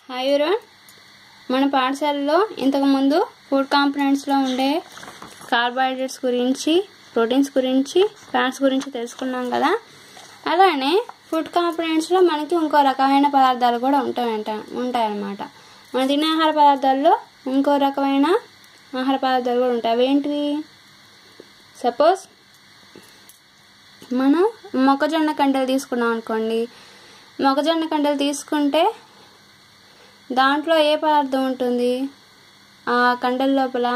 hi everyone మన పాఠశాలలో ఇంతకుముందు ఫుడ్ కాంపనెంట్స్లో ఉండే కార్బోహైడ్రేట్స్ గురించి ప్రోటీన్స్ గురించి ఫ్యాట్స్ గురించి తెలుసుకున్నాం కదా అలానే ఫుడ్ కాంపనెంట్స్లో మనకి ఇంకో రకమైన పదార్థాలు కూడా ఉంటాయంట ఉంటాయన్నమాట మన తినే ఆహార పదార్థాల్లో ఇంకో రకమైన ఆహార పదార్థాలు కూడా ఉంటాయి అవేంటివి సపోజ్ మనం మొక్కజొన్న కండలు తీసుకున్నాం అనుకోండి మొక్కజొన్న కండలు తీసుకుంటే దాంట్లో ఏ పదార్థం ఉంటుంది ఆ కండల లోపల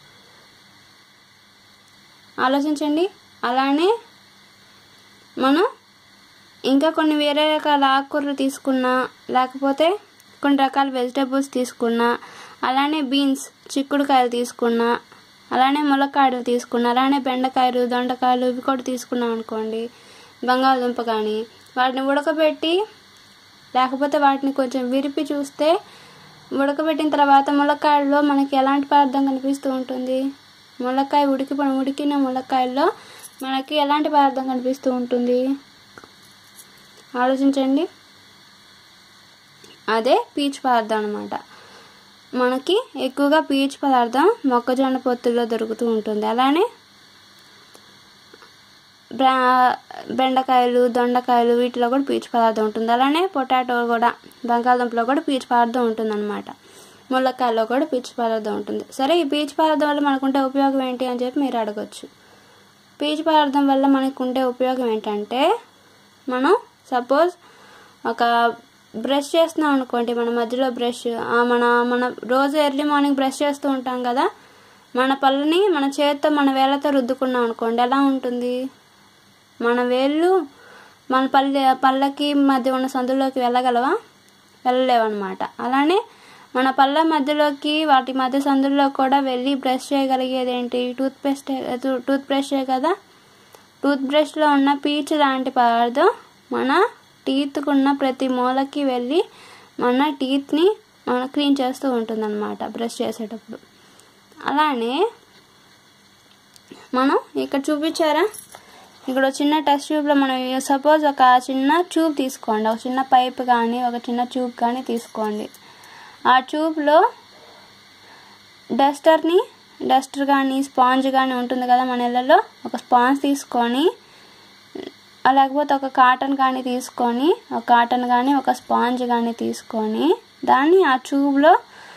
ఆలోచించండి అలానే మనం ఇంకా కొన్ని వేరే రకాల ఆకుకూరలు తీసుకున్నా లేకపోతే కొన్ని రకాల వెజిటేబుల్స్ తీసుకున్నా అలానే బీన్స్ చిక్కుడుకాయలు తీసుకున్నా అలానే ములక్కాయలు తీసుకున్నా అలానే బెండకాయలు దొండకాయలు ఇవి కూడా తీసుకున్నాం అనుకోండి బంగాళదుంప కానీ వాటిని ఉడకబెట్టి లేకపోతే వాటిని కొంచెం విరిపి చూస్తే ఉడకబెట్టిన తర్వాత ములక్కాయల్లో మనకి ఎలాంటి పదార్థం కనిపిస్తూ ఉంటుంది ములక్కాయ ఉడికి ఉడికిన ములక్కాయల్లో మనకి ఎలాంటి పదార్థం కనిపిస్తూ ఉంటుంది ఆలోచించండి అదే పీచు పదార్థం అనమాట మనకి ఎక్కువగా పీచు పదార్థం మొక్కజొన్న పొత్తుల్లో దొరుకుతూ ఉంటుంది అలానే బెండకాయలు దొండకాయలు వీటిలో కూడా పీచు పదార్థం ఉంటుంది అలానే పొటాటో కూడా బంగాళదుంపలో కూడా పీచు పదార్థం ఉంటుంది అనమాట ములక్కాయలో కూడా పీచు పదార్థం ఉంటుంది సరే ఈ పీచు పదార్థం వల్ల మనకుంటే ఉపయోగం ఏంటి అని చెప్పి మీరు అడగచ్చు పీచు పదార్థం వల్ల మనకు ఉండే ఉపయోగం ఏంటంటే మనం సపోజ్ ఒక బ్రష్ చేస్తున్నాం అనుకోండి మన మధ్యలో బ్రష్ మన మన రోజు ఎర్లీ మార్నింగ్ బ్రష్ చేస్తూ ఉంటాం కదా మన పళ్ళని మన చేతితో మన వేళ్ళతో రుద్దుకున్నాం అనుకోండి ఎలా ఉంటుంది మన వేళ్ళు మన పల్లె పళ్ళకి మధ్య ఉన్న సందులోకి వెళ్ళగలవా వెళ్ళలేవన్నమాట అలానే మన పళ్ళ మధ్యలోకి వాటి మధ్య సందుల్లో కూడా వెళ్ళి బ్రష్ చేయగలిగేది ఏంటి టూత్ పేస్ట్ టూత్ బ్రషే కదా టూత్ బ్రష్లో ఉన్న పీచు లాంటి పదార్థం మన టీత్కు ఉన్న ప్రతి మూలకి వెళ్ళి మన టీత్ని మన క్లీన్ చేస్తూ ఉంటుందన్నమాట బ్రష్ చేసేటప్పుడు అలానే మనం ఇక్కడ చూపించారా ఇక్కడ చిన్న టెస్ట్ ట్యూబ్లో మనం సపోజ్ ఒక చిన్న ట్యూబ్ తీసుకోండి ఒక చిన్న పైప్ కానీ ఒక చిన్న ట్యూబ్ కానీ తీసుకోండి ఆ ట్యూబ్లో డస్టర్ని డస్టర్ కానీ స్పాంజ్ కానీ ఉంటుంది కదా మన ఇళ్ళలో ఒక స్పాంజ్ తీసుకొని లేకపోతే ఒక కాటన్ కానీ తీసుకొని ఒక కాటన్ కానీ ఒక స్పాంజ్ కానీ తీసుకొని దాన్ని ఆ ట్యూబ్లో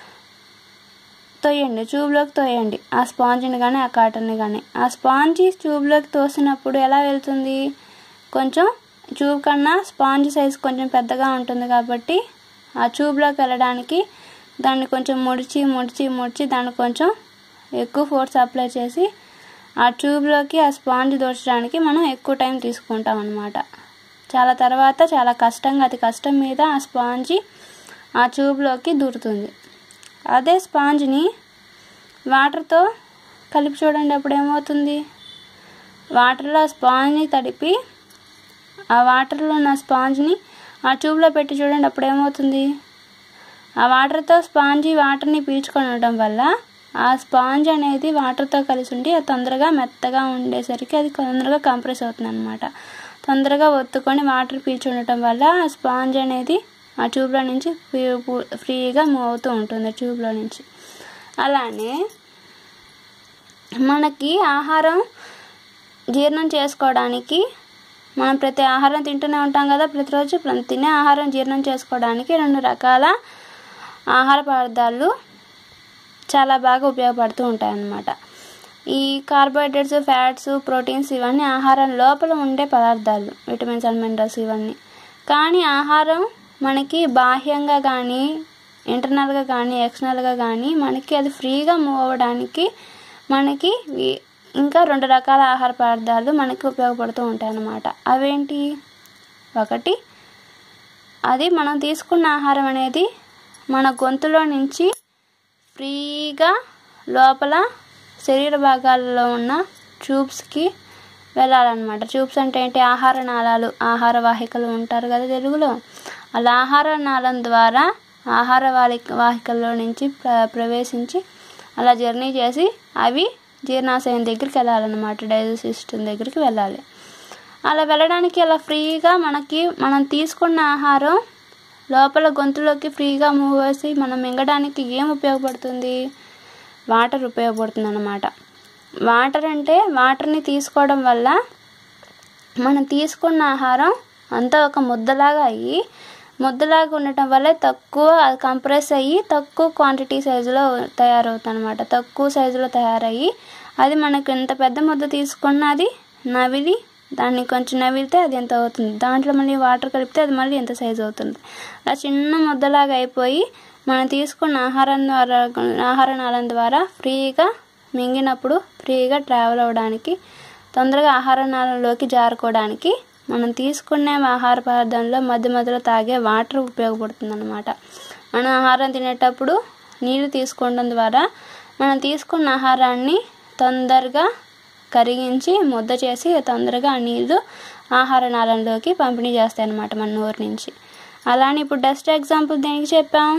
తోయండి ట్యూబ్లోకి తోయండి ఆ స్పాంజ్ని కానీ ఆ కాటన్ని కానీ ఆ స్పాంజ్ ట్యూబ్లోకి తోసినప్పుడు ఎలా వెళ్తుంది కొంచెం ట్యూబ్ కన్నా స్పాంజ్ సైజ్ కొంచెం పెద్దగా ఉంటుంది కాబట్టి ఆ ట్యూబ్లోకి వెళ్ళడానికి దాన్ని కొంచెం ముడిచి ముడిచి ముడిచి దాన్ని కొంచెం ఎక్కువ ఫోర్స్ అప్లై చేసి ఆ ట్యూబ్లోకి ఆ స్పాంజ్ దోచడానికి మనం ఎక్కువ టైం తీసుకుంటాం అనమాట చాలా తర్వాత చాలా కష్టంగా అతి కష్టం మీద ఆ స్పాంజి ఆ ట్యూబ్లోకి దూరుతుంది అదే స్పాంజ్ని వాటర్తో కలిపి చూడండి అప్పుడు ఏమవుతుంది వాటర్లో స్పాంజ్ని తడిపి ఆ వాటర్లో ఉన్న స్పాంజ్ని ఆ ట్యూబ్లో పెట్టి చూడండి అప్పుడు ఏమవుతుంది ఆ వాటర్తో స్పాంజి వాటర్ని పీల్చుకొని ఉండటం వల్ల ఆ స్పాంజ్ అనేది వాటర్తో కలిసి ఉండి అది తొందరగా మెత్తగా ఉండేసరికి అది తొందరగా కంప్రెస్ అవుతుంది అనమాట తొందరగా ఒత్తుకొని వాటర్ పీల్చి ఉండటం వల్ల ఆ స్పాంజ్ అనేది ఆ ట్యూబ్లో నుంచి ఫ్రీగా మూవ్ అవుతూ ఉంటుంది ట్యూబ్లో నుంచి అలానే మనకి ఆహారం జీర్ణం చేసుకోవడానికి మనం ప్రతి ఆహారం తింటూనే ఉంటాం కదా ప్రతిరోజు తినే ఆహారం జీర్ణం చేసుకోవడానికి రెండు రకాల ఆహార పదార్థాలు చాలా బాగా ఉపయోగపడుతూ ఉంటాయి అన్నమాట ఈ కార్బోహైడ్రేట్స్ ఫ్యాట్స్ ప్రోటీన్స్ ఇవన్నీ ఆహారం లోపల ఉండే పదార్థాలు విటమిన్స్ అండ్ మినరల్స్ ఇవన్నీ కానీ ఆహారం మనకి బాహ్యంగా కానీ ఇంటర్నల్గా కానీ ఎక్స్టర్నల్గా కానీ మనకి అది ఫ్రీగా మూవ్ అవ్వడానికి మనకి ఇంకా రెండు రకాల ఆహార పదార్థాలు మనకి ఉపయోగపడుతూ ఉంటాయి అన్నమాట అవేంటి ఒకటి అది మనం తీసుకున్న ఆహారం అనేది మన గొంతులో నుంచి ఫ్రీగా లోపల శరీర భాగాలలో ఉన్న ట్యూబ్స్కి వెళ్ళాలన్నమాట ట్యూబ్స్ అంటే ఏంటి ఆహార నాళాలు ఆహార వాహికలు ఉంటారు కదా తెలుగులో అలా ఆహార నాళం ద్వారా ఆహార వాలి వాహికల్లో నుంచి ప్ర ప్రవేశించి అలా జర్నీ చేసి అవి జీర్ణాశయం దగ్గరికి వెళ్ళాలన్నమాట డైజెస్ట్ సిస్టమ్ దగ్గరికి వెళ్ళాలి అలా వెళ్ళడానికి అలా ఫ్రీగా మనకి మనం తీసుకున్న ఆహారం లోపల గొంతులోకి ఫ్రీగా మూవ్ వేసి మనం మింగడానికి ఏం ఉపయోగపడుతుంది వాటర్ ఉపయోగపడుతుంది అన్నమాట వాటర్ అంటే వాటర్ని తీసుకోవడం వల్ల మనం తీసుకున్న ఆహారం అంతా ఒక ముద్దలాగా అయ్యి ముద్దలాగా ఉండటం వల్ల తక్కువ అది కంప్రెస్ అయ్యి తక్కువ క్వాంటిటీ సైజులో తయారవుతుంది అనమాట తక్కువ సైజులో తయారయ్యి అది మనకు ఎంత పెద్ద ముద్ద తీసుకున్నది నవిలి దాన్ని కొంచెం నవిలితే అది ఎంత అవుతుంది దాంట్లో మళ్ళీ వాటర్ కలిపితే అది మళ్ళీ ఎంత సైజు అవుతుంది ఆ చిన్న ముద్దలాగా అయిపోయి మనం తీసుకున్న ఆహారం ద్వారా ఆహార నాళం ద్వారా ఫ్రీగా మింగినప్పుడు ఫ్రీగా ట్రావెల్ అవ్వడానికి తొందరగా ఆహార నాళంలోకి జారుకోవడానికి మనం తీసుకునే ఆహార పదార్థంలో మధ్య మధ్యలో తాగే వాటర్ ఉపయోగపడుతుంది అనమాట మనం ఆహారం తినేటప్పుడు నీళ్ళు తీసుకోవడం ద్వారా మనం తీసుకున్న ఆహారాన్ని తొందరగా కరిగించి ముద్ద చేసి తొందరగా ఆ నీళ్ళు ఆహార నాళంలోకి పంపిణీ చేస్తాయి అన్నమాట మన నోరు నుంచి అలానే ఇప్పుడు డస్ట్ ఎగ్జాంపుల్ దేనికి చెప్పాం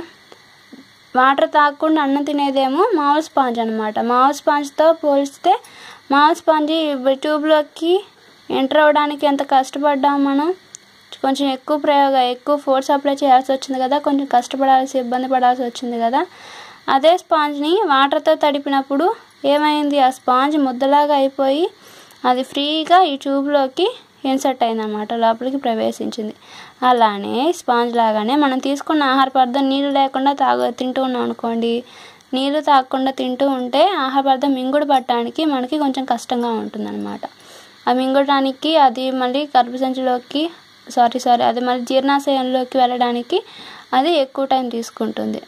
వాటర్ తాగకుండా అన్నం తినేదేమో మామూలు స్పాంజ్ అనమాట మామూలు స్పాంజ్తో పోలిస్తే మామూలు స్పాంజ్ ట్యూబ్లోకి ఎంటర్ అవ్వడానికి ఎంత కష్టపడ్డాం మనం కొంచెం ఎక్కువ ప్రయోగ ఎక్కువ ఫోర్స్ అప్లై చేయాల్సి వచ్చింది కదా కొంచెం కష్టపడాల్సి ఇబ్బంది పడాల్సి వచ్చింది కదా అదే స్పాంజ్ని వాటర్తో తడిపినప్పుడు ఏమైంది ఆ స్పాంజ్ ముద్దలాగా అయిపోయి అది ఫ్రీగా ఈ ట్యూబ్లోకి ఇన్సర్ట్ అయిందన్నమాట లోపలికి ప్రవేశించింది అలానే స్పాంజ్ లాగానే మనం తీసుకున్న ఆహార పదార్థం నీళ్ళు లేకుండా తాగు తింటూ ఉన్నాం అనుకోండి నీళ్ళు తాగకుండా తింటూ ఉంటే ఆహార పదార్థం మింగుడు పట్టడానికి మనకి కొంచెం కష్టంగా ఉంటుందన్నమాట ఆ మింగడానికి అది మళ్ళీ గర్భసంచిలోకి సారీ సారీ అది మళ్ళీ జీర్ణాశయంలోకి వెళ్ళడానికి అది ఎక్కువ టైం తీసుకుంటుంది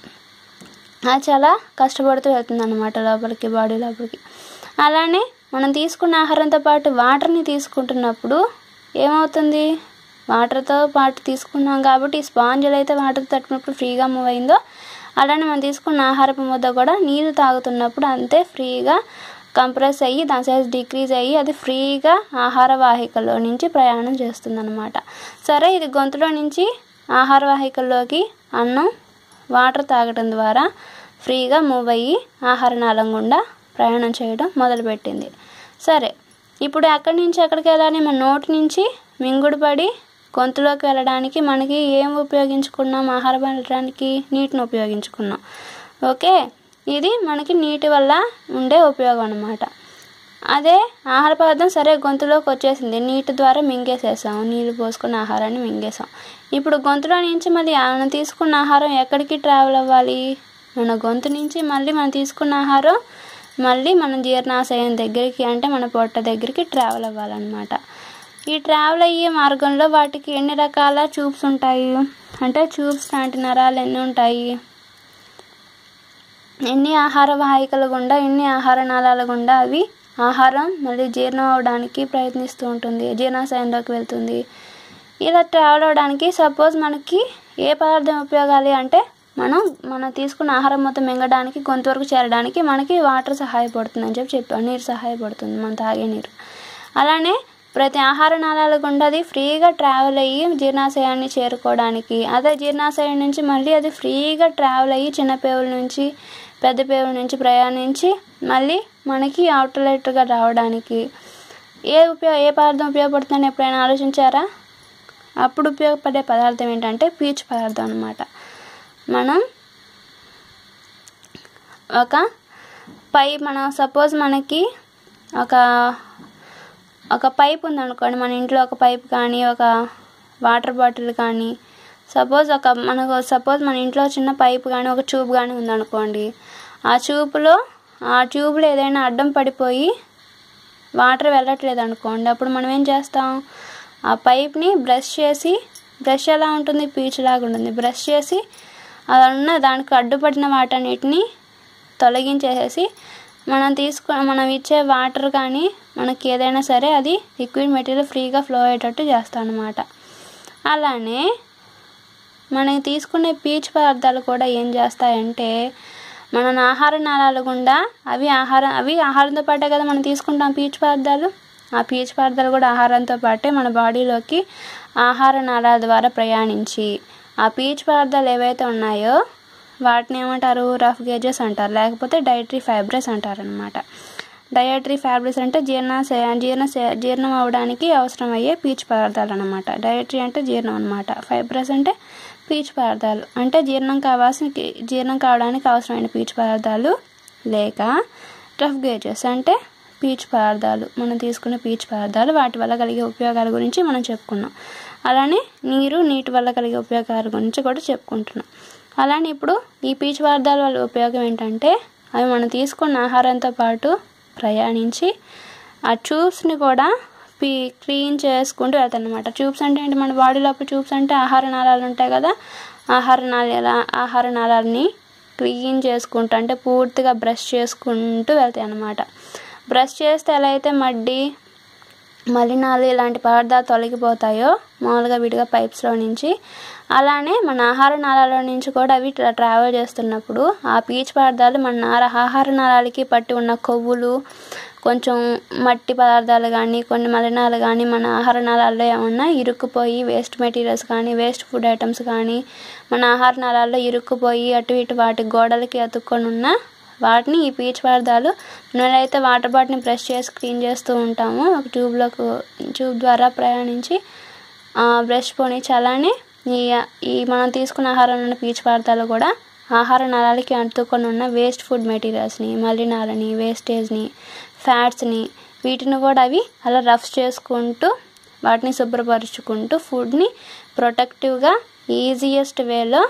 అది చాలా కష్టపడుతూ వెళ్తుంది అనమాట లోపలికి బాడీ లోపలికి అలానే మనం తీసుకున్న ఆహారంతో పాటు వాటర్ని తీసుకుంటున్నప్పుడు ఏమవుతుంది వాటర్తో పాటు తీసుకున్నాం కాబట్టి స్పాంజులు అయితే వాటర్ తట్టినప్పుడు ఫ్రీగా మూవ్ అయిందో అలానే మనం తీసుకున్న ఆహారపు ముద్ద కూడా నీరు తాగుతున్నప్పుడు అంతే ఫ్రీగా కంప్రెస్ అయ్యి దాని సైజ్ డిక్రీజ్ అయ్యి అది ఫ్రీగా ఆహార వాహికలో నుంచి ప్రయాణం చేస్తుందన్నమాట సరే ఇది గొంతులో నుంచి ఆహార వాహికల్లోకి అన్నం వాటర్ తాగడం ద్వారా ఫ్రీగా మూవ్ అయ్యి ఆహార నాళం గుండా ప్రయాణం చేయడం మొదలుపెట్టింది సరే ఇప్పుడు ఎక్కడి నుంచి ఎక్కడికి వెళ్ళాలి మన నోటి నుంచి మింగుడు పడి గొంతులోకి వెళ్ళడానికి మనకి ఏం ఉపయోగించుకున్నాం ఆహారం వెళ్ళడానికి నీటిని ఉపయోగించుకున్నాం ఓకే ఇది మనకి నీటి వల్ల ఉండే ఉపయోగం అనమాట అదే ఆహార పదార్థం సరే గొంతులోకి వచ్చేసింది నీటి ద్వారా మింగేసేసాం నీళ్ళు పోసుకున్న ఆహారాన్ని మింగేసాం ఇప్పుడు గొంతులో నుంచి మళ్ళీ మనం తీసుకున్న ఆహారం ఎక్కడికి ట్రావెల్ అవ్వాలి మన గొంతు నుంచి మళ్ళీ మనం తీసుకున్న ఆహారం మళ్ళీ మన జీర్ణాశయం దగ్గరికి అంటే మన పొట్ట దగ్గరికి ట్రావెల్ అవ్వాలన్నమాట ఈ ట్రావెల్ అయ్యే మార్గంలో వాటికి ఎన్ని రకాల ట్యూబ్స్ ఉంటాయి అంటే ట్యూబ్స్ లాంటి నరాలు ఎన్ని ఉంటాయి ఎన్ని ఆహార వాహికల గుండా ఎన్ని ఆహార నాళాల గుండా అవి ఆహారం మళ్ళీ జీర్ణం అవడానికి ప్రయత్నిస్తూ ఉంటుంది జీర్ణాశయంలోకి వెళ్తుంది ఇలా ట్రావెల్ అవడానికి సపోజ్ మనకి ఏ పదార్థం ఉపయోగాలి అంటే మనం మనం తీసుకున్న ఆహారం మొత్తం మింగడానికి గొంతు వరకు చేరడానికి మనకి వాటర్ సహాయపడుతుంది అని చెప్పి చెప్పాం నీరు సహాయపడుతుంది మనం తాగే నీరు అలానే ప్రతి ఆహార నాళాల గుండా అది ఫ్రీగా ట్రావెల్ అయ్యి జీర్ణాశయాన్ని చేరుకోవడానికి అదే జీర్ణాశయం నుంచి మళ్ళీ అది ఫ్రీగా ట్రావెల్ అయ్యి చిన్న పేవుల నుంచి పెద్ద పేవుల నుంచి ప్రయాణించి మళ్ళీ మనకి అవుట్లెట్గా రావడానికి ఏ ఉపయోగ ఏ పదార్థం ఉపయోగపడుతుందని ఎప్పుడైనా ఆలోచించారా అప్పుడు ఉపయోగపడే పదార్థం ఏంటంటే పీచు పదార్థం అనమాట మనం ఒక పై మన సపోజ్ మనకి ఒక ఒక పైప్ ఉందనుకోండి మన ఇంట్లో ఒక పైప్ కానీ ఒక వాటర్ బాటిల్ కానీ సపోజ్ ఒక మనకు సపోజ్ మన ఇంట్లో చిన్న పైప్ కానీ ఒక ట్యూబ్ కానీ ఉందనుకోండి ఆ ట్యూబ్లో ఆ ట్యూబ్లో ఏదైనా అడ్డం పడిపోయి వాటర్ వెళ్ళట్లేదు అనుకోండి అప్పుడు మనం ఏం చేస్తాం ఆ పైప్ని బ్రష్ చేసి బ్రష్ ఎలా ఉంటుంది పీచులాగా ఉంటుంది బ్రష్ చేసి అలా ఉన్న దానికి అడ్డుపడిన వాటన్నిటిని తొలగించేసేసి మనం తీసుకు మనం ఇచ్చే వాటర్ కానీ మనకి ఏదైనా సరే అది లిక్విడ్ మెటీరియల్ ఫ్రీగా ఫ్లో అయ్యేటట్టు చేస్తాం అనమాట అలానే మనం తీసుకునే పీచు పదార్థాలు కూడా ఏం చేస్తాయంటే మన ఆహార నాళాల గుండా అవి ఆహారం అవి ఆహారంతో పాటే కదా మనం తీసుకుంటాం పీచు పదార్థాలు ఆ పీచు పదార్థాలు కూడా ఆహారంతో పాటే మన బాడీలోకి ఆహార నాళాల ద్వారా ప్రయాణించి ఆ పీచు పదార్థాలు ఏవైతే ఉన్నాయో వాటిని ఏమంటారు రఫ్ గేజెస్ అంటారు లేకపోతే డైటరీ ఫైబ్రస్ అంటారు అనమాట డయటరీ ఫ్యాబ్రిక్స్ అంటే జీర్ణ జీర్ణ జీర్ణం అవడానికి అవసరమయ్యే పీచు పదార్థాలు అనమాట డయటరీ అంటే జీర్ణం అనమాట ఫైబ్రస్ అంటే పీచు పదార్థాలు అంటే జీర్ణం కావాల్సిన జీర్ణం కావడానికి అవసరమైన పీచు పదార్థాలు లేక రఫ్ గేజెస్ అంటే పీచు పదార్థాలు మనం తీసుకునే పీచు పదార్థాలు వాటి వల్ల కలిగే ఉపయోగాల గురించి మనం చెప్పుకున్నాం అలానే నీరు నీటి వల్ల కలిగే ఉపయోగాల గురించి కూడా చెప్పుకుంటున్నాం అలానే ఇప్పుడు ఈ పీచు పదార్థాల వల్ల ఉపయోగం ఏంటంటే అవి మనం తీసుకున్న ఆహారంతో పాటు ప్రయాణించి ఆ ట్యూబ్స్ని కూడా పీ క్లీన్ చేసుకుంటూ వెళ్తాను అనమాట ట్యూబ్స్ అంటే ఏంటి మన బాడీ లోపల ట్యూబ్స్ అంటే ఆహార నాళాలు ఉంటాయి కదా ఆహార నాళాల ఆహార నాళాలని క్లీన్ చేసుకుంటూ అంటే పూర్తిగా బ్రష్ చేసుకుంటూ వెళ్తాయి అన్నమాట బ్రష్ చేస్తే ఎలా అయితే మడ్డి మలినాలు ఇలాంటి పదార్థాలు తొలగిపోతాయో మామూలుగా విడిగా పైప్స్లో నుంచి అలానే మన ఆహార నాళాల నుంచి కూడా అవి ట్రా- ట్రావెల్ చేస్తున్నప్పుడు ఆ పీచు పదార్థాలు మన నార ఆహార నాళాలకి పట్టి ఉన్న కొవ్వులు కొంచెం మట్టి పదార్థాలు కానీ కొన్ని మలినాలు కానీ మన ఆహార నాళాల్లో ఏమన్నా ఇరుక్కుపోయి వేస్ట్ మెటీరియల్స్ కానీ వేస్ట్ ఫుడ్ ఐటమ్స్ కానీ మన ఆహార నాళాల్లో ఇరుక్కుపోయి అటు ఇటు వాటి గోడలకి అతుక్కొని ఉన్న వాటిని ఈ పీచు పదార్థాలు మనం ఎలా అయితే వాటర్ బాటిల్ని బ్రష్ చేసి క్లీన్ చేస్తూ ఉంటామో ఒక ట్యూబ్లోకి ట్యూబ్ ద్వారా ప్రయాణించి బ్రష్ పోనిచ్చి అలానే ఈ ఈ మనం తీసుకున్న ఆహారంలో ఉన్న పీచు పదార్థాలు కూడా ఆహార నరాలకి అంటుకొని ఉన్న వేస్ట్ ఫుడ్ మెటీరియల్స్ని మలినాలని వేస్టేజ్ని ఫ్యాట్స్ని వీటిని కూడా అవి అలా రఫ్ చేసుకుంటూ వాటిని శుభ్రపరుచుకుంటూ ఫుడ్ని ప్రొటెక్టివ్గా ఈజియెస్ట్ వేలో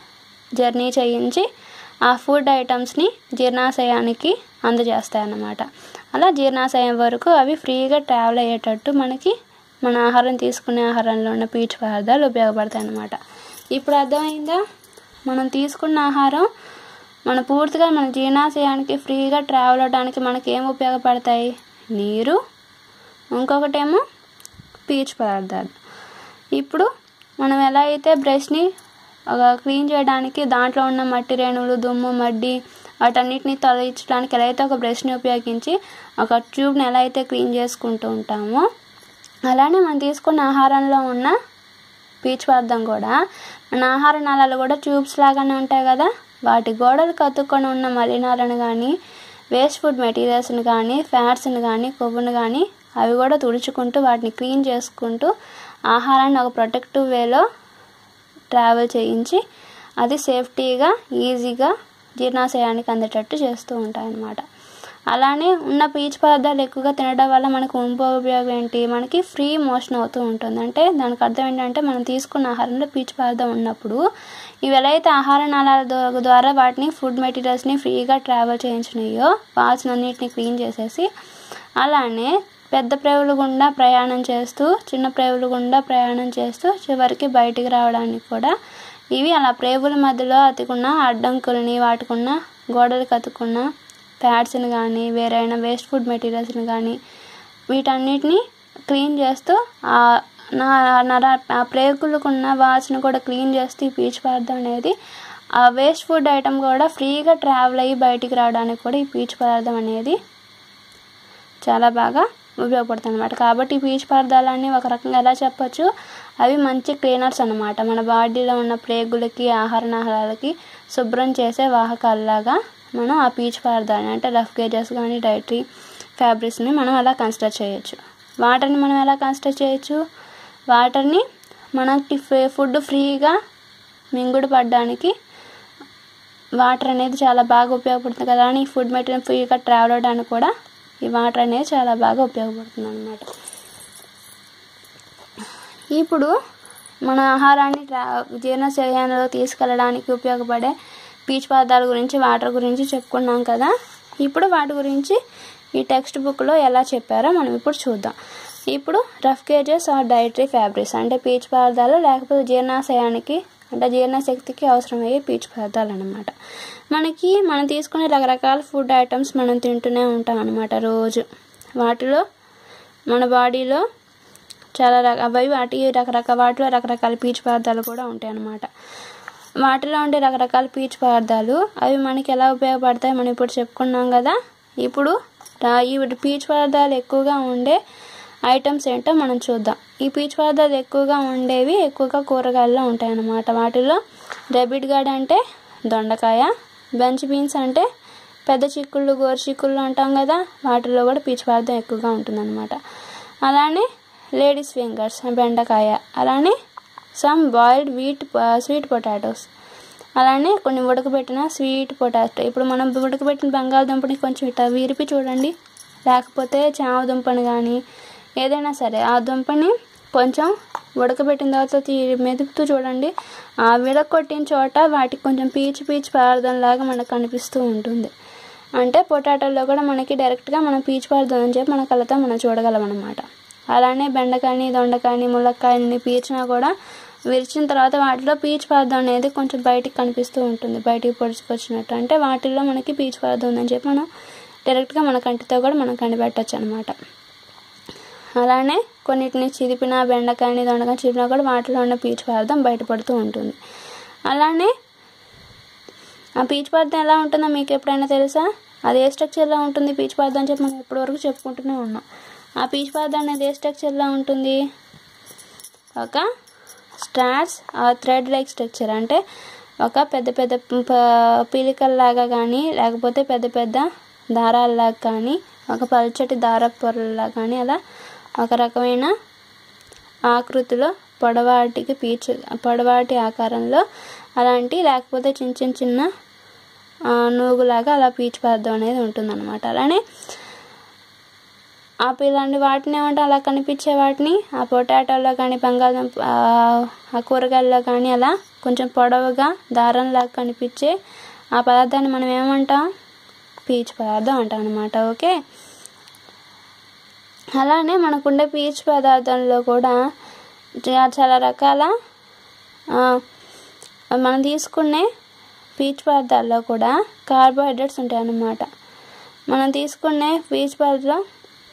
జర్నీ చేయించి ఆ ఫుడ్ ఐటమ్స్ని జీర్ణాశయానికి అందజేస్తాయి అన్నమాట అలా జీర్ణాశయం వరకు అవి ఫ్రీగా ట్రావెల్ అయ్యేటట్టు మనకి మన ఆహారం తీసుకునే ఆహారంలో ఉన్న పీచు పదార్థాలు ఉపయోగపడతాయి అన్నమాట ఇప్పుడు అర్థమైందా మనం తీసుకున్న ఆహారం మన పూర్తిగా మన జీర్ణాశయానికి ఫ్రీగా ట్రావెల్ అవడానికి మనకి ఏం ఉపయోగపడతాయి నీరు ఇంకొకటేమో పీచు పదార్థాలు ఇప్పుడు మనం ఎలా అయితే బ్రష్ని ఒక క్లీన్ చేయడానికి దాంట్లో ఉన్న మట్టి రేణువులు దుమ్ము మడ్డి వాటన్నిటిని తొలగించడానికి ఎలా అయితే ఒక బ్రష్ని ఉపయోగించి ఒక ట్యూబ్ని ఎలా అయితే క్లీన్ చేసుకుంటూ ఉంటామో అలానే మనం తీసుకున్న ఆహారంలో ఉన్న పీచు పదార్థం కూడా మన ఆహార నాళాలు కూడా ట్యూబ్స్ లాగానే ఉంటాయి కదా వాటి గోడలు కత్తుకొని ఉన్న మలినాలను కానీ వేస్ట్ ఫుడ్ మెటీరియల్స్ని కానీ ఫ్యాట్స్ని కానీ కొవ్వును కానీ అవి కూడా తుడుచుకుంటూ వాటిని క్లీన్ చేసుకుంటూ ఆహారాన్ని ఒక ప్రొటెక్టివ్ వేలో ట్రావెల్ చేయించి అది సేఫ్టీగా ఈజీగా జీర్ణాశయానికి అందేటట్టు చేస్తూ ఉంటాయన్నమాట అలానే ఉన్న పీచు పదార్థాలు ఎక్కువగా తినడం వల్ల మనకు ఇంకో ఉపయోగం ఏంటి మనకి ఫ్రీ మోషన్ అవుతూ ఉంటుంది అంటే దానికి అర్థం ఏంటంటే మనం తీసుకున్న ఆహారంలో పీచు పదార్థం ఉన్నప్పుడు ఇవి ఎలా అయితే ఆహార నాళాల ద్వా- ద్వారా వాటిని ఫుడ్ మెటీరియల్స్ని ఫ్రీగా ట్రావెల్ చేయించినాయో వాల్సిన అన్నిటిని క్లీన్ చేసేసి అలానే పెద్ద ప్రేవుల గుండా ప్రయాణం చేస్తూ చిన్న ప్రేవుల గుండా ప్రయాణం చేస్తూ చివరికి బయటికి రావడానికి కూడా ఇవి అలా ప్రేవుల మధ్యలో అతుకున్న అడ్డంకులని వాటికున్న గోడలకు అతుకున్న ప్యాడ్స్ని కానీ వేరైన వేస్ట్ ఫుడ్ మెటీరియల్స్ని కానీ వీటన్నిటిని క్లీన్ చేస్తూ ఆ నా నర ఆ ప్రేగులకున్న వాసన కూడా క్లీన్ చేస్తూ ఈ పీచు పదార్థం అనేది ఆ వేస్ట్ ఫుడ్ ఐటమ్ కూడా ఫ్రీగా ట్రావెల్ అయ్యి బయటికి రావడానికి కూడా ఈ పీచు పదార్థం అనేది చాలా బాగా ఉపయోగపడుతుంది అనమాట కాబట్టి ఈ పీచు పదార్థాలన్నీ ఒక రకంగా ఎలా చెప్పొచ్చు అవి మంచి క్లీనర్స్ అనమాట మన బాడీలో ఉన్న ప్రేగులకి ఆహార నాహాలకి శుభ్రం చేసే వాహకాలలాగా మనం ఆ పీచు పదార్థాలని అంటే రఫ్ గేజెస్ కానీ డైటరీ ఫ్యాబ్రిక్స్ని మనం అలా కన్సిడర్ చేయొచ్చు వాటర్ని మనం ఎలా కన్సిడర్ చేయొచ్చు వాటర్ని మనకి ఫుడ్ ఫ్రీగా మింగుడు పడడానికి వాటర్ అనేది చాలా బాగా ఉపయోగపడుతుంది కదా అని ఫుడ్ మెటీరియల్ ఫ్రీగా ట్రావెల్ అవడానికి కూడా ఈ వాటర్ అనేది చాలా బాగా ఉపయోగపడుతుంది అనమాట ఇప్పుడు మన ఆహారాన్ని ట్రా జీర్ణశయంలో తీసుకెళ్ళడానికి ఉపయోగపడే పీచు పదార్థాల గురించి వాటర్ గురించి చెప్పుకున్నాం కదా ఇప్పుడు వాటి గురించి ఈ టెక్స్ట్ బుక్లో ఎలా చెప్పారో మనం ఇప్పుడు చూద్దాం ఇప్పుడు roughages or dietary fabrics అంటే పీచు పదార్థాలు లేకపోతే జీర్ణాశయానికి అంటే జీర్ణశక్తికి అవసరమయ్యే పీచు పదార్థాలు అనమాట మనకి మనం తీసుకునే రకరకాల ఫుడ్ ఐటమ్స్ మనం తింటూనే ఉంటాం అనమాట రోజు వాటిలో మన బాడీలో చాలా రక అవి వాటి రకరకాల వాటిలో రకరకాల పీచు పదార్థాలు కూడా ఉంటాయి అన్నమాట వాటిలో ఉండే రకరకాల పీచు పదార్థాలు అవి మనకి ఎలా ఉపయోగపడతాయి మనం ఇప్పుడు చెప్పుకున్నాం కదా ఇప్పుడు రా- ఈ పీచు పదార్థాలు ఎక్కువగా ఉండే ఐటమ్స్ ఏంటో మనం చూద్దాం ఈ పీచు పదార్థాలు ఎక్కువగా ఉండేవి ఎక్కువగా కూరగాయల్లో ఉంటాయి అన్నమాట వాటిలో రెబిట్ గార్డ్ అంటే దొండకాయ బెంచ్ బీన్స్ అంటే పెద్ద చిక్కుళ్ళు గోరు చిక్కుళ్ళు అంటాం కదా వాటిలో కూడా పీచు పదార్థం ఎక్కువగా ఉంటుందన్నమాట అలానే లేడీస్ ఫింగర్స్ బెండకాయ అలానే some boiled wheat sweet potatoes అలానే కొన్ని ఉడకబెట్టిన స్వీట్ పొటాటో ఇప్పుడు మనం ఉడకబెట్టిన బంగాళదుంపని కొంచెం ఇట్లా విరిపి చూడండి లేకపోతే చామ దుంపని కానీ ఏదైనా సరే ఆ దుంపని కొంచెం ఉడకబెట్టిన తర్వాత తీ మెదుపుతూ చూడండి ఆ విడగొట్టిన చోట వాటికి కొంచెం పీచు పీచు పదార్థం లాగా మనకు కనిపిస్తూ ఉంటుంది అంటే పొటాటోలో కూడా మనకి డైరెక్ట్గా మనం పీచు పదార్థం అని చెప్పి మన కళ్ళతో మనం చూడగలం అనమాట అలానే బెండకాయని దొండకాయని ములక్కాయని పీచినా కూడా విరిచిన తర్వాత వాటిలో పీచు పదార్థం అనేది కొంచెం బయటికి కనిపిస్తూ ఉంటుంది బయటికి పొడుచుకొచ్చినట్టు అంటే వాటిల్లో మనకి పీచు పదార్థం ఉందని చెప్పి మనం డైరెక్ట్గా మన కంటితో కూడా మనం కనిపెట్టచ్చు అనమాట అలానే కొన్నిటిని చిదిపిన బెండకాయని దొండకాయ చిదిపినా కూడా వాటిలో ఉన్న పీచు పదార్థం బయటపడుతూ ఉంటుంది అలానే ఆ పీచు పదార్థం ఎలా ఉంటుందో మీకు ఎప్పుడైనా తెలుసా అది ఏ స్ట్రక్చర్లో ఉంటుంది పీచు పదార్థం అని చెప్పి మనం ఇప్పటివరకు చెప్పుకుంటూనే ఉన్నాం ఆ పీచు పదార్థం అనేది ఏ స్ట్రక్చర్లో ఉంటుంది ఒక స్టార్స్ ఆ థ్రెడ్ లైక్ స్ట్రక్చర్ అంటే ఒక పెద్ద పెద్ద పీలికల్లాగా కానీ లేకపోతే పెద్ద పెద్ద దారాల్లాగా కానీ ఒక పల్చటి దార పొరల్లా కానీ అలా ఒక రకమైన ఆకృతిలో పొడవాటికి పీచు పొడవాటి ఆకారంలో అలాంటి లేకపోతే చిన్న చిన్న చిన్న నూగులాగా అలా పీచు పదార్థం అనేది ఉంటుందన్నమాట అలానే ఆ ఇలాంటి వాటిని ఏమంటే అలా కనిపించే వాటిని ఆ పొటాటోలో కానీ బంగాళదుంప ఆ కూరగాయల్లో కానీ అలా కొంచెం పొడవుగా దారంలాగా కనిపించే ఆ పదార్థాన్ని మనం ఏమంటాం పీచు పదార్థం అంటాం అనమాట ఓకే అలానే మనకుండే పీచు పదార్థంలో కూడా చాలా రకాల మనం తీసుకునే పీచు పదార్థాల్లో కూడా కార్బోహైడ్రేట్స్ ఉంటాయి అన్నమాట మనం తీసుకునే పీచు పదార్థం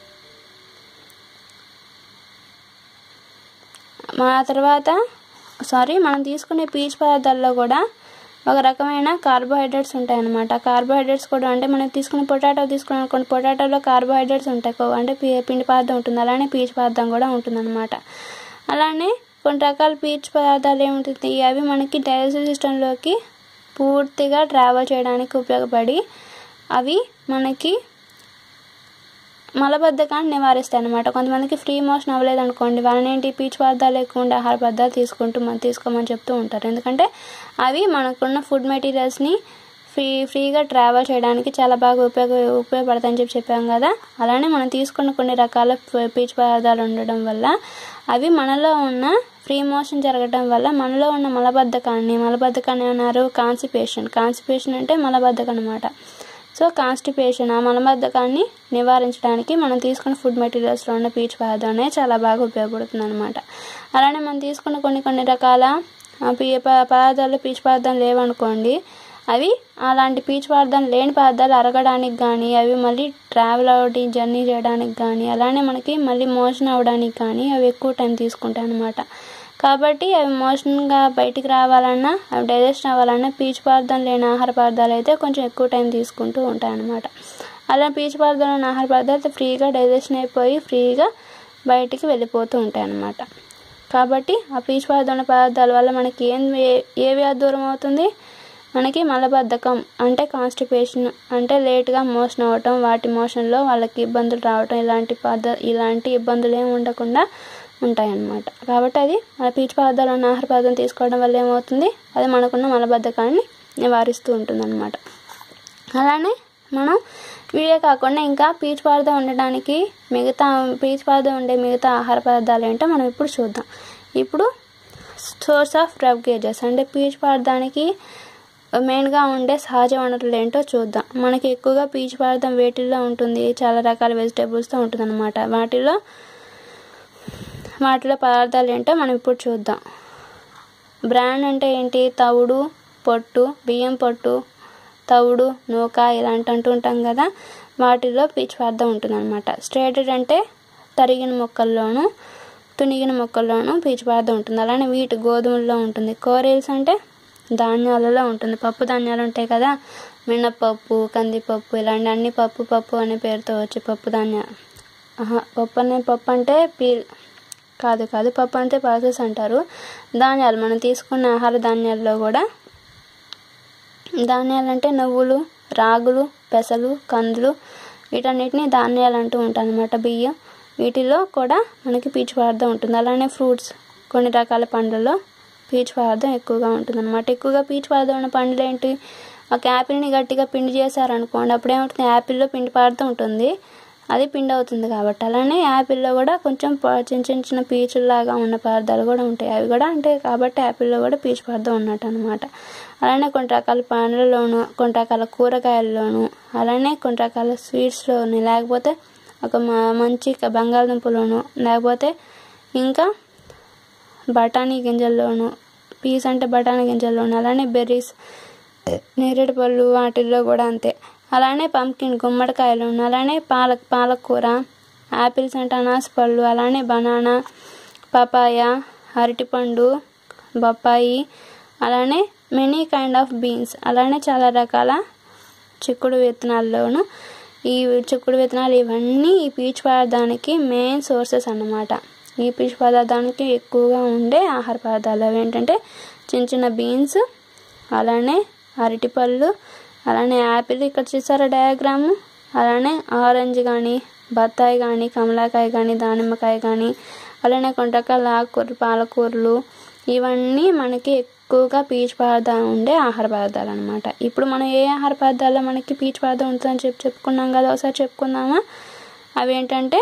మా తర్వాత సారీ మనం తీసుకునే పీచు పదార్థాల్లో కూడా ఒక రకమైన కార్బోహైడ్రేట్స్ ఉంటాయి అన్నమాట కార్బోహైడ్రేట్స్ కూడా అంటే మనం తీసుకునే పొటాటో తీసుకున్నాం అనుకోండి పొటాటోలో కార్బోహైడ్రేట్స్ ఉంటాయి అంటే పిండి పదార్థం ఉంటుంది అలానే పీచు పదార్థం కూడా ఉంటుందన్నమాట అలానే కొన్ని రకాల పీచు పదార్థాలు ఏముంటుంది అవి మనకి డైజెస్టివ్ సిస్టంలోకి పూర్తిగా ట్రావెల్ చేయడానికి ఉపయోగపడి అవి మనకి మలబద్ధకాన్ని నివారిస్తాయి అనమాట కొంతమందికి ఫ్రీ మోషన్ అవ్వలేదు అనుకోండి వాళ్ళని ఏంటి పీచు పదార్థాలు ఎక్కువ ఉండే ఆహార పదార్థాలు తీసుకుంటూ మనం తీసుకోమని చెప్తూ ఉంటారు ఎందుకంటే అవి మనకున్న ఫుడ్ మెటీరియల్స్ని ఫ్రీ ఫ్రీగా ట్రావెల్ చేయడానికి చాలా బాగా ఉపయోగ ఉపయోగపడతాయని చెప్పి చెప్పాం కదా అలానే మనం తీసుకున్న కొన్ని రకాల పీచు పదార్థాలు ఉండడం వల్ల అవి మనలో ఉన్న ఫ్రీ మోషన్ జరగడం వల్ల మనలో ఉన్న మలబద్ధకాన్ని మలబద్ధకాన్ని ఏమన్నారు కాన్సిపేషన్ కాన్సిపేషన్ అంటే మలబద్ధకం అనమాట సో కాన్స్టిపేషన్ ఆ మలబద్ధకాన్ని నివారించడానికి మనం తీసుకున్న ఫుడ్ మెటీరియల్స్లో ఉన్న పీచు పదార్థం అనేది చాలా బాగా ఉపయోగపడుతుంది అనమాట అలానే మనం తీసుకున్న కొన్ని కొన్ని రకాల పీ పదార్థాలు పీచు పదార్థాలు లేవనుకోండి అవి అలాంటి పీచు పదార్థాలు లేని పదార్థాలు అరగడానికి కానీ అవి మళ్ళీ ట్రావెల్ అవ్వడం జర్నీ చేయడానికి కానీ అలానే మనకి మళ్ళీ మోషన్ అవ్వడానికి కానీ అవి ఎక్కువ టైం తీసుకుంటాయి అనమాట కాబట్టి అవి మోషన్గా బయటికి రావాలన్నా అవి డైజెస్ట్ అవ్వాలన్నా పీచు పదార్థం లేని ఆహార పదార్థాలు అయితే కొంచెం ఎక్కువ టైం తీసుకుంటూ ఉంటాయన్నమాట అలా పీచు పదార్థం లేని ఆహార పదార్థాలు ఫ్రీగా డైజెషన్ అయిపోయి ఫ్రీగా బయటికి వెళ్ళిపోతూ ఉంటాయన్నమాట కాబట్టి ఆ పీచు పదార్థం పదార్థాల వల్ల మనకి ఏం ఏ వ్యాధి దూరం అవుతుంది మనకి మలబద్ధకం అంటే కాన్స్టిపేషన్ అంటే లేట్గా మోషన్ అవ్వటం వాటి మోషన్లో వాళ్ళకి ఇబ్బందులు రావటం ఇలాంటి పద ఇలాంటి ఇబ్బందులు ఏమి ఉండకుండా ఉంటాయన్నమాట కాబట్టి అది మన పీచు పదార్థాలు ఉన్న ఆహార పదార్థం తీసుకోవడం వల్ల ఏమవుతుంది అది మనకున్న మలబద్ధకాన్ని నివారిస్తూ ఉంటుందన్నమాట అలానే మనం వీడియో కాకుండా ఇంకా పీచు పదార్థం ఉండడానికి మిగతా పీచు పదార్థం ఉండే మిగతా ఆహార పదార్థాలు ఏంటో మనం ఇప్పుడు చూద్దాం ఇప్పుడు సోర్స్ ఆఫ్ రవ్ గేజెస్ అంటే పీచు పదార్థానికి మెయిన్గా ఉండే సహజ వనరులు ఏంటో చూద్దాం మనకి ఎక్కువగా పీచు పదార్థం వేటిల్లో ఉంటుంది చాలా రకాల వెజిటేబుల్స్తో ఉంటుంది అనమాట వాటిలో వాటిలో పదార్థాలు ఏంటో మనం ఇప్పుడు చూద్దాం బ్రాండ్ అంటే ఏంటి తవుడు పొట్టు బియ్యం పొట్టు తవుడు నూక ఇలాంటి అంటూ ఉంటాం కదా వాటిలో పీచు పదార్థం ఉంటుందన్నమాట స్ట్రేటెడ్ అంటే తరిగిన మొక్కల్లోనూ తునిగిన మొక్కల్లోనూ పీచు పదార్థం ఉంటుంది అలానే వీటి గోధుమల్లో ఉంటుంది కోరేల్స్ అంటే ధాన్యాలలో ఉంటుంది పప్పు ధాన్యాలు ఉంటాయి కదా మినపప్పు కందిపప్పు ఇలాంటి అన్ని పప్పు పప్పు అనే పేరుతో వచ్చే పప్పు ధాన్యాలు పప్పు అనే పప్పు అంటే పీ కాదు కాదు పప్పు అంటే పల్సెస్ అంటారు ధాన్యాలు మనం తీసుకున్న ఆహార ధాన్యాల్లో కూడా ధాన్యాలు అంటే నువ్వులు రాగులు పెసలు కందులు వీటన్నిటిని ధాన్యాలు అంటూ ఉంటాయి అన్నమాట బియ్యం వీటిలో కూడా మనకి పీచు పదార్థం ఉంటుంది అలానే ఫ్రూట్స్ కొన్ని రకాల పండ్లలో పీచు పదార్థం ఎక్కువగా ఉంటుంది అనమాట ఎక్కువగా పీచు పదార్థం ఉన్న పండ్లు ఏంటి ఒక యాపిల్ని గట్టిగా పిండి చేశారనుకోండి అప్పుడు ఏమవుతుంది యాపిల్లో పిండి పదార్థం ఉంటుంది అది పిండి అవుతుంది కాబట్టి అలానే యాపిల్లో కూడా కొంచెం ప- చిన్న చిన్న చిన్న పీచుల్లాగా ఉన్న పదార్థాలు కూడా ఉంటాయి అవి కూడా అంటే కాబట్టి యాపిల్లో కూడా పీచు పదార్థం ఉన్నట్టు అనమాట అలానే కొన్ని రకాల పండ్లలోను కొన్ని రకాల కూరగాయల్లోను అలానే కొన్ని రకాల స్వీట్స్లోను లేకపోతే ఒక మ- మంచి క- బంగాళదుంపలోను లేకపోతే ఇంకా బఠానీ గింజల్లోను పీస్ అంటే బఠానీ గింజల్లోను అలానే బెర్రీస్ నేరేడు పళ్ళు వాటిల్లో కూడా అంతే అలానే పంకిన్ గుమ్మడికాయలు అలానే పాలక్ పాలకూర యాపిల్స్ అంటే అనాస పళ్ళు అలానే బనానా పపాయ అరటిపండు బొప్పాయి అలానే మెనీ కైండ్ ఆఫ్ బీన్స్ అలానే చాలా రకాల చిక్కుడు విత్తనాల్లోను ఈ చిక్కుడు విత్తనాలు ఇవన్నీ ఈ పీచు పదార్థానికి మెయిన్ సోర్సెస్ అన్నమాట ఈ పీచు పదార్థానికి ఎక్కువగా ఉండే ఆహార పదార్థాలు అవి ఏంటంటే చిన్న చిన్న బీన్స్ అలానే అరటిపళ్ళు అలానే యాపిల్ ఇక్కడ చూసారా డయాగ్రాము అలానే ఆరెంజ్ కానీ బత్తాయి కానీ కమలాకాయ కానీ దానిమ్మకాయ కానీ అలానే కొన్ని రకాల ఆకుకూరలు పాలకూరలు ఇవన్నీ మనకి ఎక్కువగా పీచు పదార్థాలు ఉండే ఆహార పదార్థాలు అనమాట ఇప్పుడు మనం ఏ ఆహార పదార్థాల్లో మనకి పీచు పదార్థం ఉంటుందని చెప్పి చెప్పుకున్నాం కదా ఒకసారి చెప్పుకుందామా అవి ఏంటంటే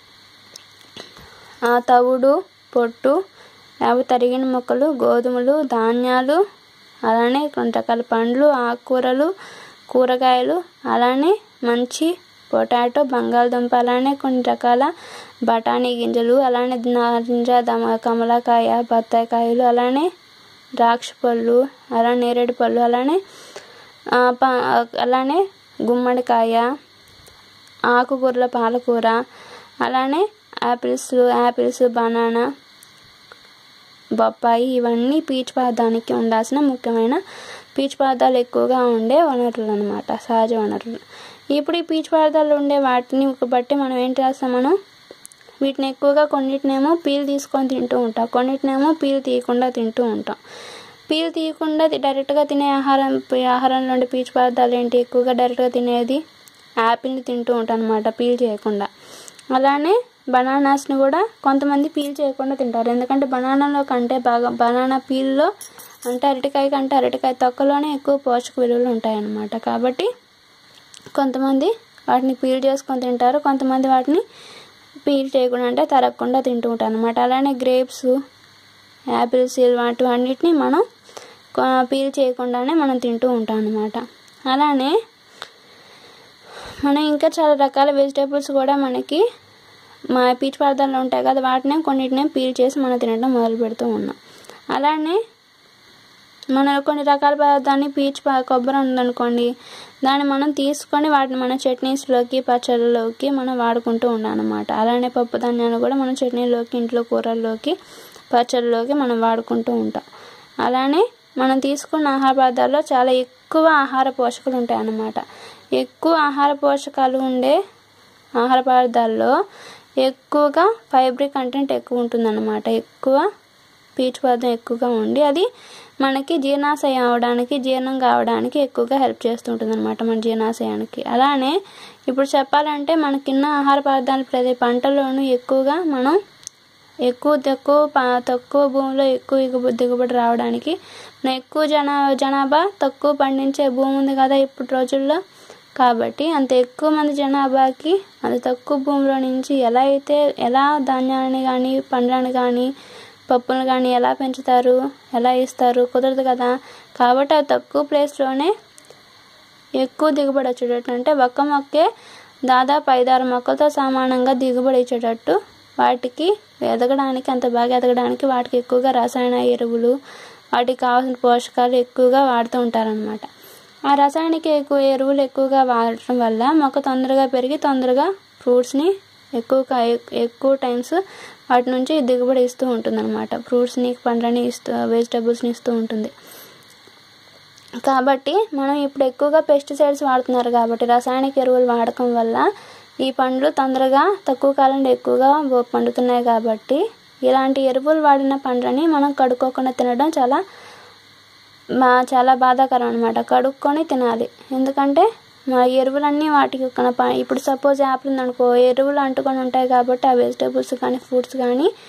ఆ తవుడు పొట్టు అవి తరిగిన మొక్కలు గోధుమలు ధాన్యాలు అలానే కొన్ని రకాల పండ్లు ఆకుకూరలు కూరగాయలు అలానే మంచి పొటాటో బంగాళదుంప అలానే కొన్ని రకాల బఠానీ గింజలు అలానే నారింజ దమ కమలాకాయ బత్తాయికాయలు అలానే ద్రాక్ష పళ్ళు అలానే నేరేడు పళ్ళు అలానే ఆ, ప- అలానే గుమ్మడికాయ ఆకుకూరల పాలకూర అలానే యాపిల్స్ యాపిల్స్ బనానా బొప్పాయి ఇవన్నీ పీచు పదార్థానికి ఉండాల్సిన ముఖ్యమైన పీచు పదార్థాలు ఎక్కువగా ఉండే వనరులు అనమాట సహజ వనరులు ఇప్పుడు ఈ పీచు పదార్థాలు ఉండే వాటిని బట్టి మనం ఏం చేస్తాం మనం వీటిని ఎక్కువగా కొన్నిటినేమో పీల్ తీసుకొని తింటూ ఉంటాం కొన్నిటినేమో పీల్ తీయకుండా తింటూ ఉంటాం పీల్ తీయకుండా తి- డైరెక్ట్గా తినే ఆహారం పి- ఆహారంలో ఉండే పీచు పదార్థాలు ఏంటి ఎక్కువగా డైరెక్ట్గా తినేది యాపిల్ని తింటూ ఉంటాం అనమాట పీల్ చేయకుండా అలానే బనానాస్ని కూడా కొంతమంది పీల్ చేయకుండా తింటారు ఎందుకంటే బనానాలో కంటే బాగా బనానా పీల్లో అంటే అరటికాయ కంటే అరటికాయ తొక్కలోనే ఎక్కువ పోషక విలువలు ఉంటాయన్నమాట కాబట్టి కొంతమంది వాటిని పీల్ చేసుకొని తింటారు కొంతమంది వాటిని పీల్ చేయకుండా అంటే తరగకుండా తింటూ ఉంటారు అనమాట అలానే గ్రేప్స్ యాపిల్స్ ఇలాంటి అన్నిటిని మనం కొ- పీల్ చేయకుండానే మనం తింటూ ఉంటాం అనమాట అలానే మనం ఇంకా చాలా రకాల వెజిటేబుల్స్ కూడా మనకి మా పీచు పదార్థాలు ఉంటాయి కదా వాటిని కొన్నిటిని పీల్ చేసి మనం తినడం మొదలు పెడుతూ ఉన్నాం అలానే మన కొన్ని రకాల పదార్థాన్ని పీచు ప- కొబ్బరి ఉందనుకోండి దాన్ని మనం తీసుకొని వాటిని మన చట్నీస్లోకి పచ్చళ్ళలోకి మనం వాడుకుంటూ ఉన్నామన్నమాట అలానే పప్పు ధాన్యాలు కూడా మనం చట్నీలోకి ఇంట్లో కూరల్లోకి పచ్చళ్ళలోకి మనం వాడుకుంటూ ఉంటాం అలానే మనం తీసుకున్న ఆహార పదార్థాల్లో చాలా ఎక్కువ ఆహార పోషకాలు ఉంటాయి అన్నమాట ఎక్కువ ఆహార పోషకాలు ఉండే ఆహార పదార్థాల్లో ఎక్కువగా ఫైబ్రిక్ కంటెంట్ ఎక్కువ ఉంటుందన్నమాట ఎక్కువ పీచు పదార్థం ఎక్కువగా ఉండి అది మనకి జీర్ణాశయం అవడానికి జీర్ణం కావడానికి ఎక్కువగా హెల్ప్ చేస్తుంటుంది అనమాట మన జీర్ణాశయానికి అలానే ఇప్పుడు చెప్పాలంటే మనకిన్న ఆహార పదార్థాలు ప్రతి పంటలోనూ ఎక్కువగా మనం ఎక్కువ తక్కువ ప- తక్కువ భూమిలో ఎక్కువ దిగుబడి దిగుబడి రావడానికి మన ఎక్కువ జనా జనాభా తక్కువ పండించే భూమి ఉంది కదా ఇప్పుడు రోజుల్లో కాబట్టి అంత ఎక్కువ మంది జనాభాకి అంత తక్కువ భూమిలో నుంచి ఎలా అయితే ఎలా ధాన్యాలని కానీ పండ్లను కానీ పప్పులను కానీ ఎలా పెంచుతారు ఎలా ఇస్తారు కుదరదు కదా కాబట్టి ఆ తక్కువ ప్లేస్లోనే ఎక్కువ దిగుబడి వచ్చేటట్టు అంటే ఒక్క మొక్కే దాదాపు ఐదారు మొక్కలతో సమానంగా దిగుబడి ఇచ్చేటట్టు వాటికి ఎదగడానికి అంత బాగా ఎదగడానికి వాటికి ఎక్కువగా రసాయన ఎరువులు వాటికి కావాల్సిన పోషకాలు ఎక్కువగా వాడుతూ ఉంటారనమాట ఆ రసాయనిక ఎక్కువ ఎరువులు ఎక్కువగా వాడటం వల్ల మొక్క తొందరగా పెరిగి తొందరగా ఫ్రూట్స్ని ఎక్కువ కా- ఎక్కువ టైమ్స్ వాటి నుంచి దిగుబడి ఇస్తూ ఉంటుంది అనమాట ఫ్రూట్స్ని పండ్లని ఇస్తూ వెజిటబుల్స్ని ఇస్తూ ఉంటుంది కాబట్టి మనం ఇప్పుడు ఎక్కువగా పెస్టిసైడ్స్ వాడుతున్నారు కాబట్టి రసాయనిక ఎరువులు వాడకం వల్ల ఈ పండ్లు తొందరగా తక్కువ కాలంలో ఎక్కువగా బ- పండుతున్నాయి కాబట్టి ఇలాంటి ఎరువులు వాడిన పండ్లని మనం కడుక్కోకుండా తినడం చాలా మా చాలా బాధాకరం అనమాట కడుక్కొని తినాలి ఎందుకంటే మా ఎరువులన్నీ వాటికి ఒక ప- ఇప్పుడు సపోజ్ యాపిల్ ఉందనుకో ఎరువులు అంటుకొని ఉంటాయి కాబట్టి ఆ వెజిటేబుల్స్ కానీ ఫ్రూట్స్ కానీ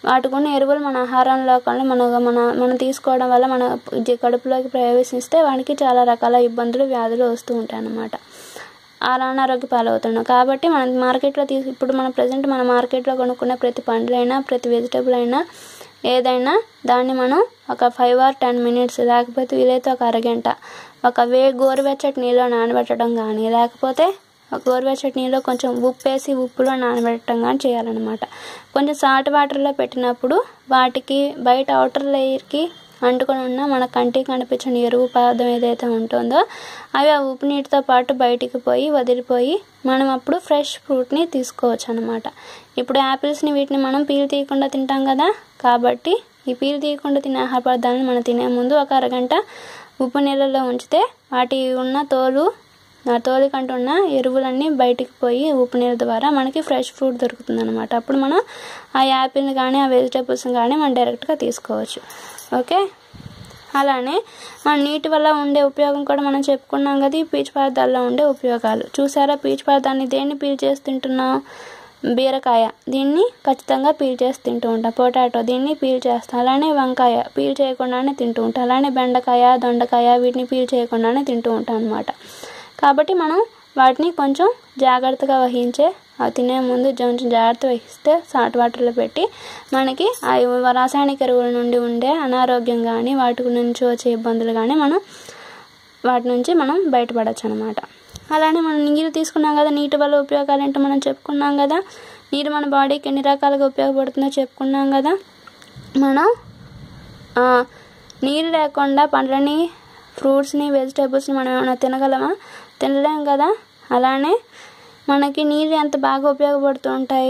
వాటికి ఉన్న ఎరువులు మన ఆహారంలో కానీ మన మన మనం తీసుకోవడం వల్ల మన జ- కడుపులోకి ప్రవేశిస్తే వానికి చాలా రకాల ఇబ్బందులు వ్యాధులు వస్తూ ఉంటాయి అన్నమాట అలా అనారోగ్య పాలవుతున్నాం కాబట్టి మనం మార్కెట్లో తీసి ఇప్పుడు మన ప్రజెంట్ మన మార్కెట్లో కొనుక్కునే ప్రతి పండ్లైనా ప్రతి వెజిటబుల్ అయినా ఏదైనా దాన్ని మనం ఒక ఫైవ్ ఆర్ టెన్ మినిట్స్ లేకపోతే వీలైతే ఒక అరగంట ఒక వే గోరువెచ్చటి నీళ్ళలో నానబెట్టడం కానీ లేకపోతే ఒక గోరువెచ్చటి నీళ్ళలో కొంచెం ఉప్పు వేసి ఉప్పులో నానబెట్టడం కానీ చేయాలన్నమాట కొంచెం సాల్ట్ వాటర్లో పెట్టినప్పుడు వాటికి బయట అవుటర్ లేయర్కి అంటుకొని ఉన్న మన కంటికి కనిపించిన ఎరువు పదార్థం ఏదైతే ఉంటుందో అవి ఆ ఉప్పు నీటితో పాటు బయటికి పోయి వదిలిపోయి మనం అప్పుడు ఫ్రెష్ ఫ్రూట్ని తీసుకోవచ్చు అనమాట ఇప్పుడు యాపిల్స్ని వీటిని మనం పీల్ తీయకుండా తింటాం కదా కాబట్టి ఈ పీల్ తీయకుండా తినే ఆహార పదార్థాలను మనం తినే ముందు ఒక అరగంట ఉప్పు నీళ్ళలో ఉంచితే వాటి ఉన్న తోలు ఆ తోలికంటూ ఉన్న ఎరువులన్నీ బయటికి పోయి ఉప్పు నీళ్ళ ద్వారా మనకి ఫ్రెష్ ఫ్రూట్ దొరుకుతుంది అనమాట అప్పుడు మనం ఆ యాపిల్ని కానీ ఆ వెజిటేబుల్స్ని కానీ మనం డైరెక్ట్గా తీసుకోవచ్చు ఓకే అలానే మన నీటి వల్ల ఉండే ఉపయోగం కూడా మనం చెప్పుకున్నాం కదా ఈ పీచు పదార్థాల్లో ఉండే ఉపయోగాలు చూసారా పీచు పదార్థాన్ని దేన్ని పీల్ చేసి తింటున్నాం బీరకాయ దీన్ని ఖచ్చితంగా పీల్ చేసి తింటూ ఉంటాం పొటాటో దీన్ని పీల్ చేస్తాం అలానే వంకాయ పీల్ చేయకుండానే తింటూ ఉంటాం అలానే బెండకాయ దొండకాయ వీటిని పీల్ చేయకుండానే తింటూ ఉంటాం అనమాట కాబట్టి మనం వాటిని కొంచెం జాగ్రత్తగా వహించే అవి తినే ముందు కొంచెం జాగ్రత్త వహిస్తే సాల్ట్ వాటర్లో పెట్టి మనకి ఆ రాసాయనిక ఎరువుల నుండి ఉండే అనారోగ్యం కానీ వాటి నుంచి వచ్చే ఇబ్బందులు కానీ మనం వాటి నుంచి మనం బయటపడచ్చు అనమాట అలానే మనం నీరు తీసుకున్నాం కదా నీటి వల్ల ఉపయోగాలు ఏంటో మనం చెప్పుకున్నాం కదా నీరు మన బాడీకి ఎన్ని రకాలుగా ఉపయోగపడుతుందో చెప్పుకున్నాం కదా మనం ఆ, నీరు లేకుండా పండ్లని ఫ్రూట్స్ని వెజిటేబుల్స్ని మనం ఏమైనా తినగలమా తినలేం కదా అలానే మనకి నీరు ఎంత బాగా ఉపయోగపడుతూ ఉంటాయి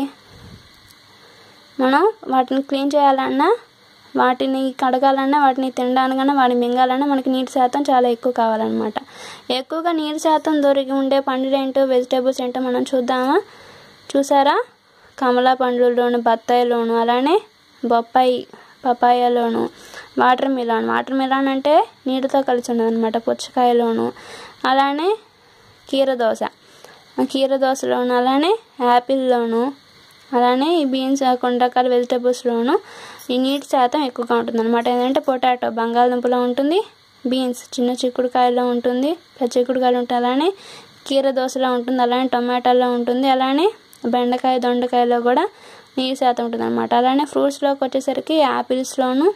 మనం వాటిని క్లీన్ చేయాలన్నా వాటిని కడగాలన్నా వాటిని తినడానికన్నా వాటిని మింగాలన్నా మనకి నీటి శాతం చాలా ఎక్కువ కావాలన్నమాట ఎక్కువగా నీరు శాతం దొరికి ఉండే పండ్లు ఏంటో వెజిటేబుల్స్ ఏంటో మనం చూద్దామా చూసారా కమలా పండ్లలోను బత్తాయిలోను అలానే బొప్పాయి పపాయాలోను వాటర్ మిలాన్ వాటర్ మిలాన్ అంటే నీటితో కలిసి ఉన్నది అనమాట పుచ్చకాయలోను అలానే కీర దోశ ఆ కీర దోశలోను అలానే యాపిల్లోను అలానే ఈ బీన్స్ కొన్ని రకాల వెజిటేబుల్స్లోను ఈ నీటి శాతం ఎక్కువగా ఉంటుంది అనమాట ఏంటంటే పొటాటో బంగాళదుంపలో ఉంటుంది బీన్స్ చిన్న చిక్కుడుకాయలో ఉంటుంది పెద్ద చిక్కుడుకాయలు ఉంటాయి అలానే కీర దోశలో ఉంటుంది అలానే టొమాటోలో ఉంటుంది అలానే బెండకాయ దొండకాయలో కూడా నీటి శాతం ఉంటుంది అనమాట అలానే ఫ్రూట్స్లోకి వచ్చేసరికి యాపిల్స్లోను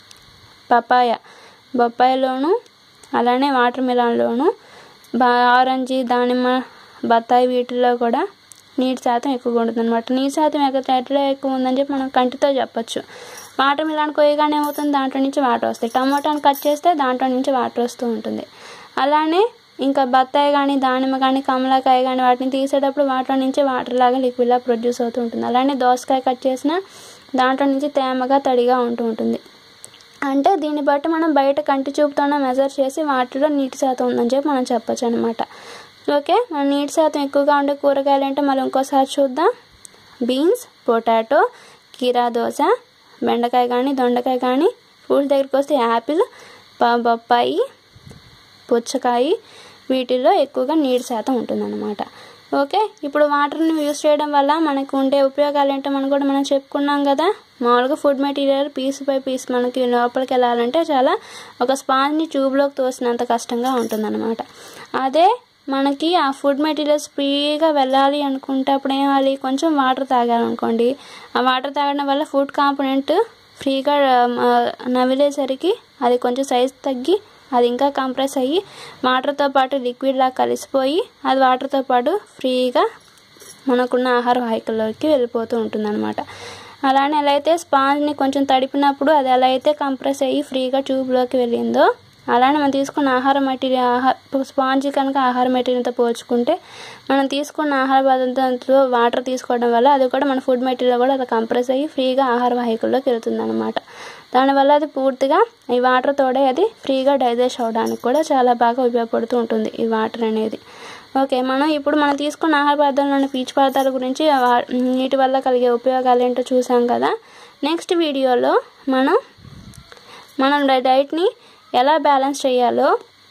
పపాయ బొప్పాయిలోను అలానే వాటర్ మిలాన్లోను బా ఆరెంజ్ దానిమ్మ బత్తాయి వీటిల్లో కూడా నీటి శాతం ఎక్కువగా ఉంటుంది అనమాట నీటి శాతం ఎక్కడ ఎట్లా ఎక్కువ ఉందని చెప్పి మనం కంటితో చెప్పొచ్చు వాటర్ మిలాన్ కొయ్యగానే ఏమవుతుంది దాంట్లో నుంచి వాటర్ వస్తాయి టమోటాని కట్ చేస్తే దాంట్లో నుంచి వాటర్ వస్తూ ఉంటుంది అలానే ఇంకా బత్తాయి కానీ దానిమ్మ కానీ కమలాకాయ కానీ వాటిని తీసేటప్పుడు వాటిలో నుంచి వాటర్ లాగా లిక్విడ్లా ప్రొడ్యూస్ అవుతూ ఉంటుంది అలానే దోసకాయ కట్ చేసినా దాంట్లో నుంచి తేమగా తడిగా ఉంటూ ఉంటుంది అంటే దీన్ని బట్టి మనం బయట కంటి చూపుతోనే మెజర్ చేసి వాటిలో నీటి శాతం ఉందని చెప్పి మనం చెప్పొచ్చు అనమాట ఓకే మన నీటి శాతం ఎక్కువగా ఉండే కూరగాయలు ఏంటో మళ్ళీ ఇంకోసారి చూద్దాం బీన్స్ పొటాటో కీరా దోశ బెండకాయ కానీ దొండకాయ కానీ ఫ్రూట్స్ దగ్గరికి వస్తే యాపిల్ ప- బొప్పాయి పుచ్చకాయ వీటిల్లో ఎక్కువగా నీటి శాతం ఉంటుందన్నమాట ఓకే ఇప్పుడు వాటర్ని యూస్ చేయడం వల్ల మనకు ఉండే ఉపయోగాలు ఏంటో మనం కూడా మనం చెప్పుకున్నాం కదా మామూలుగా food material piece by piece మనకి లోపలికి వెళ్ళాలంటే చాలా ఒక స్పాంజ్ని ట్యూబ్లోకి తోసినంత కష్టంగా ఉంటుందన్నమాట అదే మనకి ఆ ఫుడ్ మెటీరియల్స్ ఫ్రీగా వెళ్ళాలి అనుకుంటే అప్పుడు ఏమాలి కొంచెం వాటర్ తాగాలనుకోండి ఆ వాటర్ తాగడం వల్ల ఫుడ్ కాంపోనెంట్ ఫ్రీగా ఆ, నవిలేసరికి అది కొంచెం సైజ్ తగ్గి అది ఇంకా కంప్రెస్ అయ్యి వాటర్తో పాటు లిక్విడ్లా కలిసిపోయి అది వాటర్తో పాటు ఫ్రీగా మనకున్న ఆహార వాహికల్లోకి వెళ్ళిపోతూ ఉంటుందన్నమాట అలానే ఎలా అయితే స్పాంజ్ని కొంచెం తడిపినప్పుడు అది ఎలా అయితే కంప్రెస్ అయ్యి ఫ్రీగా ట్యూబ్లోకి వెళ్ళిందో అలానే మనం తీసుకున్న ఆహార మెటీరియల్ ఆహార స్పాంజ్ కనుక ఆహార మెటీరియల్తో పోల్చుకుంటే మనం తీసుకున్న ఆహార పదార్థంతో వాటర్ తీసుకోవడం వల్ల అది కూడా మన ఫుడ్ మెటీరియల్ కూడా అది కంప్రెస్ అయ్యి ఫ్రీగా ఆహార వాహికల్లోకి వెళ్తుంది అనమాట దానివల్ల అది పూర్తిగా ఈ వాటర్ తోడే అది ఫ్రీగా డైజెస్ట్ అవడానికి కూడా చాలా బాగా ఉపయోగపడుతూ ఉంటుంది ఈ వాటర్ అనేది ఓకే మనం ఇప్పుడు మనం తీసుకున్న ఆహార పదార్థాలను పీచు పదార్థాల గురించి వా- నీటి వల్ల కలిగే ఉపయోగాలు ఏంటో చూసాం కదా నెక్స్ట్ వీడియోలో మనం మనం డై- డైట్ని ఎలా బ్యాలెన్స్ చేయాలో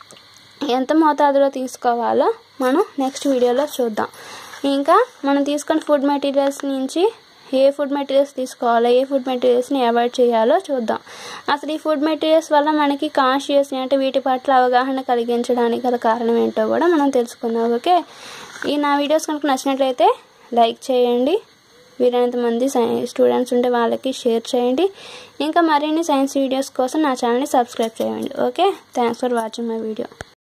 ఎంత మోతాదులో తీసుకోవాలో మనం నెక్స్ట్ వీడియోలో చూద్దాం ఇంకా మనం తీసుకున్న ఫుడ్ మెటీరియల్స్ నుంచి ఏ ఫుడ్ మెటీరియల్స్ తీసుకోవాలో ఏ ఫుడ్ మెటీరియల్స్ని అవాయిడ్ చేయాలో చూద్దాం అసలు ఈ ఫుడ్ మెటీరియల్స్ వల్ల మనకి కాన్షియస్ అంటే వీటి పట్ల అవగాహన కలిగించడానికి గల కారణం ఏంటో కూడా మనం తెలుసుకుందాం ఓకే ఈ నా వీడియోస్ కనుక నచ్చినట్లయితే లైక్ చేయండి వీలైనంత మంది సైన్స్ స్టూడెంట్స్ ఉంటే వాళ్ళకి షేర్ చేయండి ఇంకా మరిన్ని సైన్స్ వీడియోస్ కోసం నా ఛానల్ని సబ్స్క్రైబ్ చేయండి okay thanks for watching my video